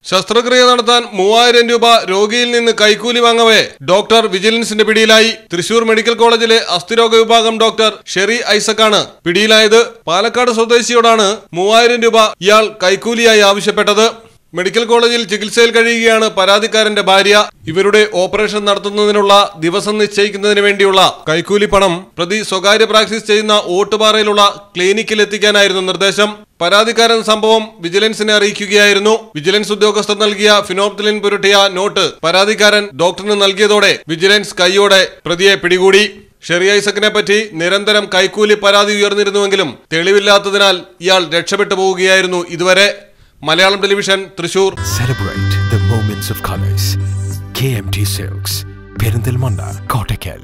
ശസ്ത്രക്രിയ നടത്താൻ മൂവായിരം രൂപ രോഗിയിൽ നിന്ന് കൈക്കൂലി വാങ്ങവേ ഡോക്ടർ വിജിലൻസിന്റെ പിടിയിലായി തൃശൂർ മെഡിക്കൽ കോളേജിലെ അസ്ഥിരോഗ വിഭാഗം ഡോക്ടർ ഷെറി ഐസക്കാണ് പിടിയിലായത് പാലക്കാട് സ്വദേശിയോടാണ് മൂവായിരം രൂപ ഇയാൾ കൈക്കൂലിയായി ആവശ്യപ്പെട്ടത് മെഡിക്കൽ കോളേജിൽ ചികിത്സയിൽ കഴിയുകയാണ് പരാതിക്കാരന്റെ ഭാര്യ ഇവരുടെ ഓപ്പറേഷൻ നടത്തുന്നതിനുള്ള ദിവസം നിശ്ചയിക്കുന്നതിന് വേണ്ടിയുള്ള കൈക്കൂലി പണം പ്രതി സ്വകാര്യ പ്രാക്ടീസ് ചെയ്യുന്ന ഓട്ടുപാറയിലുള്ള ക്ലിനിക്കിൽ എത്തിക്കാനായിരുന്നു നിർദ്ദേശം പരാതിക്കാരൻ സംഭവം വിജിലൻസിനെ അറിയിക്കുകയായിരുന്നു വിജിലൻസ് ഉദ്യോഗസ്ഥർ നൽകിയ ഫിനോപ്തിലിൻ പുരട്ടിയ നോട്ട് പരാതിക്കാരൻ ഡോക്ടറിന് നൽകിയതോടെ വിജിലൻസ് കൈയോടെ പ്രതിയെ പിടികൂടി ഷെറി ഐസക്കിനെ പറ്റി നിരന്തരം കൈക്കൂലി പരാതി ഉയർന്നിരുന്നുവെങ്കിലും തെളിവില്ലാത്തതിനാൽ ഇയാൾ രക്ഷപ്പെട്ടു പോവുകയായിരുന്നു ഇതുവരെ Malayalam television Thrissur Celebrate the moments of colors. KMT Silks, Perindalmanda, Kottakkal.